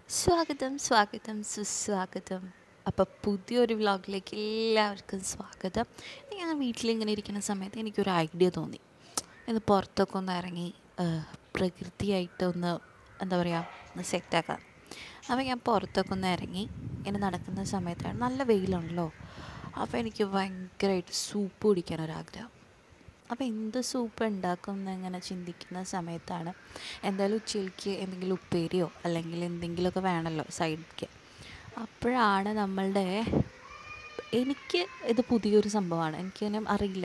സ്വാഗതം സ്വാഗതം സുസ്വാഗതം അപ്പോൾ പുതിയൊരു വ്ളോഗിലേക്ക് എല്ലാവർക്കും സ്വാഗതം ഞാൻ വീട്ടിലിങ്ങനെ ഇരിക്കുന്ന സമയത്ത് എനിക്കൊരു ഐഡിയ തോന്നി ഇന്ന് പുറത്തൊക്കെ ഒന്ന് ഇറങ്ങി ആ, പ്രകൃതിയായിട്ട് ഒന്ന് എന്താ പറയുക ഒന്ന് സെറ്റാക്കാം അപ്പോൾ ഞാൻ പുറത്തൊക്കെ ഒന്ന് ഇറങ്ങി ഇങ്ങനെ നടക്കുന്ന സമയത്താണ് നല്ല വെയിലുണ്ടല്ലോ അപ്പോൾ എനിക്ക് ഭയങ്കരമായിട്ട് സൂപ്പ് കുടിക്കാനൊരാഗ്രഹം അപ്പോൾ എന്ത് സൂപ്പ് ഉണ്ടാക്കും എന്നിങ്ങനെ ചിന്തിക്കുന്ന സമയത്താണ് എന്തായാലും ഉച്ചയ്ക്ക് എന്തെങ്കിലും ഉപ്പേരിയോ അല്ലെങ്കിൽ എന്തെങ്കിലുമൊക്കെ വേണമല്ലോ സൈഡിലേക്ക് അപ്പോഴാണ് നമ്മളുടെ എനിക്ക് ഇത് പുതിയൊരു സംഭവമാണ് എനിക്കതിനെ അറിയില്ല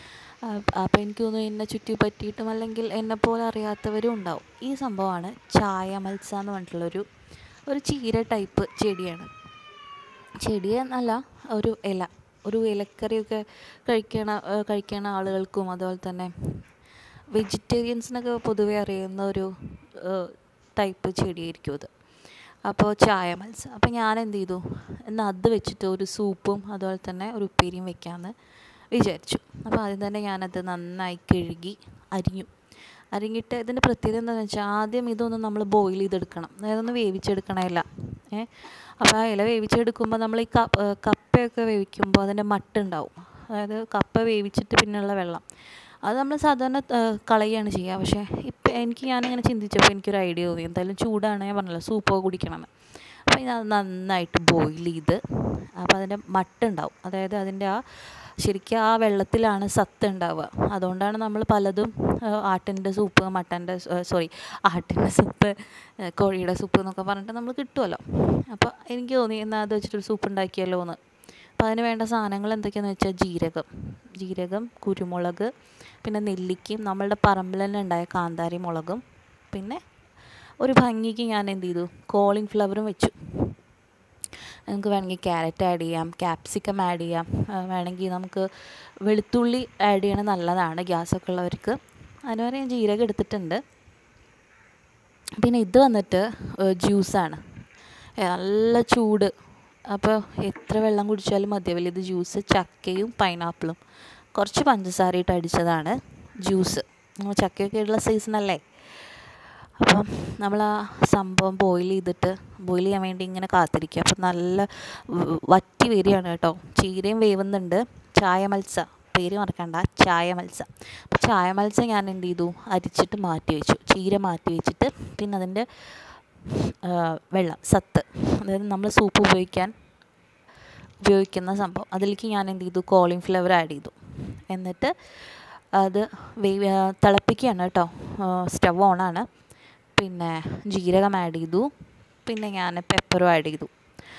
അപ്പോൾ എനിക്ക് തോന്നുന്നു എന്നെ ചുറ്റി പറ്റിയിട്ടും അല്ലെങ്കിൽ എന്നെ പോലെ അറിയാത്തവരും ഉണ്ടാവും ഈ സംഭവമാണ് ചായ മത്സ എന്ന് പറഞ്ഞിട്ടുള്ളൊരു ഒരു ചീര ടൈപ്പ് ചെടിയാണ് ചെടി എന്നല്ല ഒരു ഇല ഒരു ഇലക്കറിയൊക്കെ കഴിക്കണ ഏഹ് കഴിക്കണ ആളുകൾക്കും അതുപോലെ തന്നെ വെജിറ്റേറിയൻസിനൊക്കെ പൊതുവെ അറിയുന്ന ഒരു ടൈപ്പ് ചെടിയായിരിക്കും അത് അപ്പോൾ ചായ മത്സ്യം അപ്പോൾ ഞാൻ എന്ത് ചെയ്തു എന്നാൽ അത് വെച്ചിട്ട് ഒരു സൂപ്പും അതുപോലെ തന്നെ ഒരു ഉപ്പേരിയും വെക്കാമെന്ന് വിചാരിച്ചു അപ്പോൾ ആദ്യം തന്നെ ഞാനത് നന്നായി കഴുകി അരിഞ്ഞു അരിഞ്ഞിട്ട് ഇതിൻ്റെ പ്രത്യേകത എന്താണെന്ന് വെച്ചാൽ ആദ്യം ഇതൊന്ന് നമ്മൾ ബോയിൽ ചെയ്തെടുക്കണം അതായത് ഒന്ന് വേവിച്ചെടുക്കണമില്ല ഏ അപ്പോൾ ആ ഇല വേവിച്ചെടുക്കുമ്പോൾ നമ്മൾ ഈ കപ്പ കപ്പയൊക്കെ വേവിക്കുമ്പോൾ അതിൻ്റെ മട്ടുണ്ടാവും അതായത് കപ്പ വേവിച്ചിട്ട് പിന്നെയുള്ള വെള്ളം അത് നമ്മൾ സാധാരണ ആ, കളയുകയാണ് ചെയ്യുക പക്ഷേ ഇപ്പം എനിക്ക് ഞാനിങ്ങനെ ചിന്തിച്ചപ്പോൾ എനിക്കൊരു ഐഡിയ തോന്നി എന്തായാലും ചൂടാണ് ഞാൻ പറഞ്ഞല്ലോ സൂപ്പൊക്കെ കുടിക്കണമെന്ന് അപ്പോൾ ഇത് നന്നായിട്ട് ബോയിൽ ചെയ്ത് അപ്പോൾ അതിൻ്റെ മട്ടുണ്ടാവും അതായത് അതിൻ്റെ ആ ശരിക്കും ആ വെള്ളത്തിലാണ് സത്ത് ഉണ്ടാവുക അതുകൊണ്ടാണ് നമ്മൾ പലതും ആ, ആട്ടിൻ്റെ സൂപ്പ് മട്ടൻ്റെ സോറി ആട്ടിൻ്റെ സൂപ്പ് ആ, കോഴിയുടെ സൂപ്പ് എന്നൊക്കെ പറഞ്ഞിട്ട് നമ്മൾ കിട്ടുമല്ലോ അപ്പോൾ എനിക്ക് തോന്നി എന്നാൽ അത് വെച്ചിട്ടൊരു സൂപ്പ് ഉണ്ടാക്കിയല്ലോ എന്ന് അപ്പോൾ അതിന് വേണ്ട സാധനങ്ങൾ എന്തൊക്കെയാണെന്ന് വെച്ചാൽ ജീരകം ജീരകം കുരുമുളക് പിന്നെ നെല്ലിക്കയും നമ്മളുടെ പറമ്പിൽ തന്നെ ഉണ്ടായ കാന്താരി മുളകും പിന്നെ ഒരു ഭംഗിക്ക് ഞാൻ എന്ത് ചെയ്തു കോളിഫ്ലവറും വെച്ചു നമുക്ക് വേണമെങ്കിൽ ക്യാരറ്റ് ആഡ് ചെയ്യാം ക്യാപ്സിക്കം ആഡ് ചെയ്യാം ആ, വേണമെങ്കിൽ നമുക്ക് വെളുത്തുള്ളി ആഡ് ചെയ്യണത് നല്ലതാണ് ഗ്യാസൊക്കെ ഉള്ളവർക്ക് അതിന് വരെ ഞാൻ ജീരകം എടുത്തിട്ടുണ്ട് പിന്നെ ഇത് വന്നിട്ട് ജ്യൂസാണ് നല്ല ചൂട് അപ്പോൾ എത്ര വെള്ളം കുടിച്ചാലും മതിയാവില്ല ഇത് ജ്യൂസ് ചക്കയും പൈനാപ്പിളും കുറച്ച് പഞ്ചസാര ഇട്ട് അടിച്ചതാണ് ജ്യൂസ് നമ്മൾ ചക്കയൊക്കെ ഉള്ള സീസണല്ലേ അപ്പം നമ്മൾ ആ സംഭവം ബോയിൽ ചെയ്തിട്ട് ബോയിൽ ചെയ്യാൻ വേണ്ടി ഇങ്ങനെ കാത്തിരിക്കുക അപ്പം നല്ല വ- വറ്റി വരികയാണ് കേട്ടോ ചീരയും വേവുന്നുണ്ട് ചായ മത്സ പേര് മറക്കണ്ട ചായ മത്സ അപ്പം ചായ മത്സ ഞാൻ എന്ത് ചെയ്തു അരിച്ചിട്ട് മാറ്റി വെച്ചു ചീര മാറ്റി വെച്ചിട്ട് പിന്നെ അതിൻ്റെ ആ, വെള്ളം സത്ത് അതായത് നമ്മൾ സൂപ്പ് ഉപയോഗിക്കാൻ ഉപയോഗിക്കുന്ന സംഭവം അതിലേക്ക് ഞാൻ എന്ത് ചെയ്തു കോളിഫ്ലവർ ആഡ് ചെയ്തു എന്നിട്ട് അത് വേവി തിളപ്പിക്കുകയാണ് കേട്ടോ സ്റ്റവ് ഓണാണ് പിന്നെ ജീരകം ആഡ് ചെയ്തു പിന്നെ ഞാൻ പെപ്പറും ആഡ് ചെയ്തു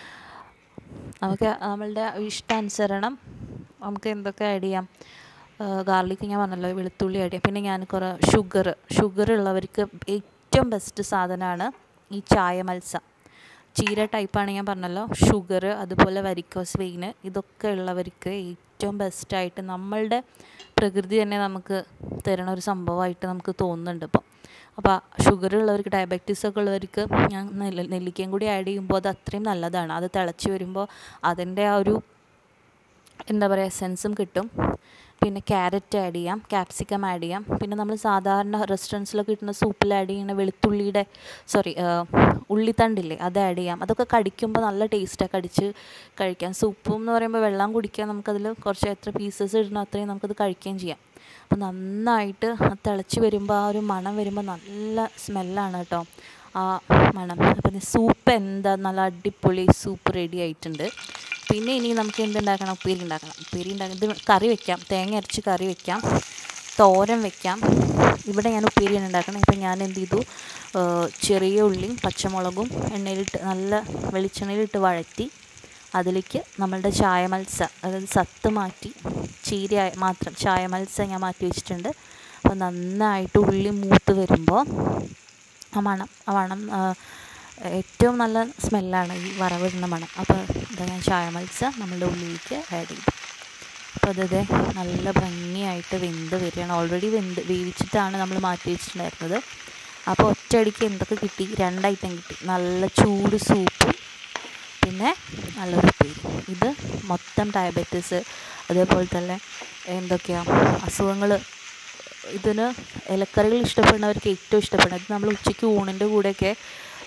നമുക്ക് നമ്മളുടെ ഇഷ്ടാനുസരണം നമുക്ക് എന്തൊക്കെ ആഡ് ചെയ്യാം ഗാർലിക് ഞാൻ പറഞ്ഞല്ലോ വെളുത്തുള്ളി ആഡ് ചെയ്യാം പിന്നെ ഞാൻ കുറേ ഷുഗർ ഷുഗർ ഉള്ളവർക്ക് ഏറ്റവും ബെസ്റ്റ് സാധനമാണ് ഈ ചായ മത്സ ചീര ടൈപ്പാണ് ഞാൻ പറഞ്ഞല്ലോ ഷുഗർ അതുപോലെ വരിക്കോസ് വെയിന് ഇതൊക്കെ ഉള്ളവർക്ക് ഏറ്റവും ബെസ്റ്റായിട്ട് നമ്മളുടെ പ്രകൃതി തന്നെ നമുക്ക് തരണ ഒരു സംഭവമായിട്ട് നമുക്ക് തോന്നുന്നുണ്ട് ഇപ്പം അപ്പോൾ ഷുഗർ ഉള്ളവർക്ക് ഡയബറ്റീസ് ഒക്കെ ഉള്ളവർക്ക് ഞാൻ നെല്ല് നെല്ലിക്കയും കൂടി ആഡ് ചെയ്യുമ്പോൾ അത് അത്രയും നല്ലതാണ് അത് തിളച്ച് വരുമ്പോൾ അതിൻ്റെ ആ ഒരു എന്താ പറയുക എസെൻസും കിട്ടും പിന്നെ ക്യാരറ്റ് ആഡ് ചെയ്യാം ക്യാപ്സിക്കം ആഡ് ചെയ്യാം പിന്നെ നമ്മൾ സാധാരണ റെസ്റ്റോറൻറ്റ്സിലൊക്കെ കിട്ടുന്ന സൂപ്പിൽ ആഡ് ചെയ്യുന്ന വെളുത്തുള്ളിയുടെ സോറി ഉള്ളിത്തണ്ടില്ലേ അത് ആഡ് ചെയ്യാം അതൊക്കെ കടിക്കുമ്പോൾ നല്ല ടേസ്റ്റാണ് കടിച്ച് കഴിക്കാൻ സൂപ്പും എന്ന് പറയുമ്പോൾ വെള്ളം കുടിക്കാൻ നമുക്കതിൽ കുറച്ച് എത്ര പീസസ് ഇടണോ അത്രയും നമുക്കത് കഴിക്കുകയും ചെയ്യാം അപ്പോൾ നന്നായിട്ട് അത് തിളച്ച് വരുമ്പോൾ ആ ഒരു മണം വരുമ്പോൾ നല്ല സ്മെല്ലാണ് കേട്ടോ ആ മണം അപ്പം സൂപ്പ് എന്താ നല്ല അടിപൊളി സൂപ്പ് റെഡി ആയിട്ടുണ്ട് പിന്നെ ഇനി നമുക്ക് എന്തുണ്ടാക്കണം ഉപ്പേരി ഉണ്ടാക്കണം ഉപ്പേരി ഉണ്ടാക്കണം ഇത് കറി വെക്കാം തേങ്ങ അരച്ച് കറി വെക്കാം തോരൻ വെക്കാം ഇവിടെ ഞാൻ ഉപ്പേരിയാണ് ഉണ്ടാക്കണം ഇപ്പം ഞാൻ എന്ത് ചെയ്തു ആ, ചെറിയ ഉള്ളിയും പച്ചമുളകും എണ്ണയിലിട്ട് നല്ല വെളിച്ചെണ്ണയിലിട്ട് വഴറ്റി അതിലേക്ക് നമ്മളുടെ ചായ മത്സ അതായത് സത്ത് മാറ്റി ചീര മാത്രം ചായ മത്സ ഞാൻ മാറ്റി വെച്ചിട്ടുണ്ട് അപ്പോൾ നന്നായിട്ട് ഉള്ളി മൂത്ത് വരുമ്പോൾ ആ മണം ആ മണം ആ, ഏറ്റവും നല്ല സ്മെല്ലാണ് ഈ വറവിടുന്ന മണം അപ്പോൾ ഇതാ ഞാൻ ചായ മത്സ നമ്മളുടെ ഉള്ളിലേക്ക് ആഡ് ചെയ്തു അപ്പോൾ അത് ഇതേ നല്ല ഭംഗിയായിട്ട് വെന്ത് വരികയാണ് ഓൾറെഡി വെന്ത് വേവിച്ചിട്ടാണ് നമ്മൾ മാറ്റി വെച്ചിട്ടുണ്ടായിരുന്നത് അപ്പോൾ ഒറ്റയടിക്ക് എന്തൊക്കെ കിട്ടി രണ്ട് ഐറ്റം കിട്ടി നല്ല ചൂട് സൂപ്പും പിന്നെ നല്ലൊരു ഉപ്പേരി ഇത് മൊത്തം ഡയബറ്റീസ് അതേപോലെ തന്നെ എന്തൊക്കെയാണ് അസുഖങ്ങൾ ഇതിന് ഇലക്കറികൾ ഇഷ്ടപ്പെടുന്നവർക്ക് ഏറ്റവും ഇഷ്ടപ്പെടുന്നത് ഇത് നമ്മൾ ഉച്ചയ്ക്ക് ഊണിൻ്റെ കൂടെയൊക്കെ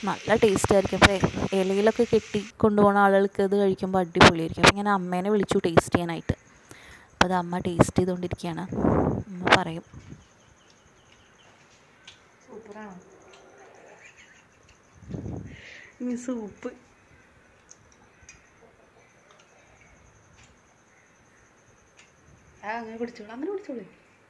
നല്ല ടേസ്റ്റ് ആയിരിക്കും അപ്പോൾ ഇലയിലൊക്കെ കെട്ടി കൊണ്ടുപോകുന്ന ആളുകൾക്ക് ഇത് കഴിക്കുമ്പോൾ അടിപൊളിയായിരിക്കും അപ്പോൾ ഞാൻ അമ്മേനെ വിളിച്ചു ടേസ്റ്റ് ചെയ്യാനായിട്ട് അപ്പോൾ അത് അമ്മ ടേസ്റ്റ് ചെയ്തുകൊണ്ടിരിക്കുകയാണ് അമ്മ പറയും സൂപ്പറാണ് ഇനി സൂപ്പ് ആ അങ്ങനെ കുടിച്ചോളൂ അങ്ങനെ കുടിച്ചോളൂ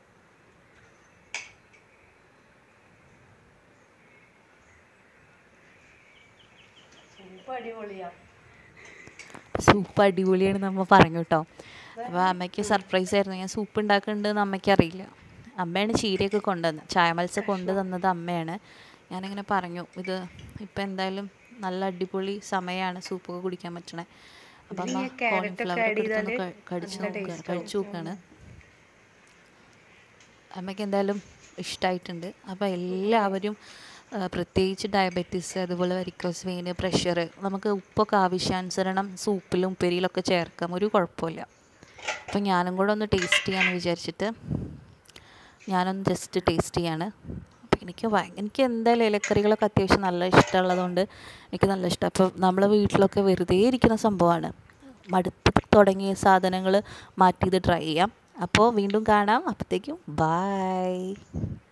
സൂപ്പ് അടിപൊളിയാ സൂപ്പ് അടിപൊളിയാണ് നമ്മ പറഞ്ഞു കേട്ടോ അപ്പോൾ അമ്മയ്ക്ക് സർപ്രൈസ് ആയിരുന്നു ഞാൻ സൂപ്പ് ഉണ്ടാക്കുന്നുണ്ടെന്ന് അമ്മയ്ക്ക് അറിയില്ല അമ്മയാണ് ചീരയൊക്കെ കൊണ്ടുവന്നത് ചായമത്സ കൊണ്ടു തന്നത് അമ്മയാണ് ഞാനിങ്ങനെ പറഞ്ഞു ഇത് ഇപ്പം എന്തായാലും നല്ല അടിപൊളി സമയമാണ് സൂപ്പൊക്കെ കുടിക്കാൻ പറ്റണേ അപ്പം അമ്മ ഇതിൽ ഈ carrot ഒക്കെ കോൺഫ്ലവർ add ഒക്കെ എടുത്തൊന്ന് ചെയ്താല് ക- കടിച്ചു നല്ല നോക്കുക taste കഴിച്ചു നോക്കുകയാണ് അമ്മയ്ക്ക് എന്തായാലും ഇഷ്ടമായിട്ടുണ്ട് അപ്പോൾ എല്ലാവരും ആ, പ്രത്യേകിച്ച് ഡയബറ്റീസ് അതുപോലെ വരിക്കോസ് വെയിന് പ്രഷർ നമുക്ക് ഉപ്പൊക്കെ ആവശ്യാനുസരണം സൂപ്പിലും ഉപ്പേരിയിലൊക്കെ ചേർക്കാം ഒരു കുഴപ്പമില്ല അപ്പോൾ ഞാനും കൂടെ ഒന്ന് ടേസ്റ്റ് ചെയ്യാമെന്ന് വിചാരിച്ചിട്ട് ഞാനൊന്ന് ജസ്റ്റ് ടേസ്റ്റ് ചെയ്യാണ് അപ്പോൾ എനിക്ക് ഭയ- എനിക്ക് എന്തായാലും ഇലക്കറികളൊക്കെ അത്യാവശ്യം നല്ല ഇഷ്ടമുള്ളതുകൊണ്ട് എനിക്ക് നല്ല ഇഷ്ടം അപ്പോൾ നമ്മളെ വീട്ടിലൊക്കെ വെറുതെ ഇരിക്കുന്ന സംഭവമാണ് മടുത്ത് തുടങ്ങിയ സാധനങ്ങൾ മാറ്റി ഇത് ട്രൈ ചെയ്യാം അപ്പോൾ വീണ്ടും കാണാം അപ്പോഴത്തേക്കും ബായ്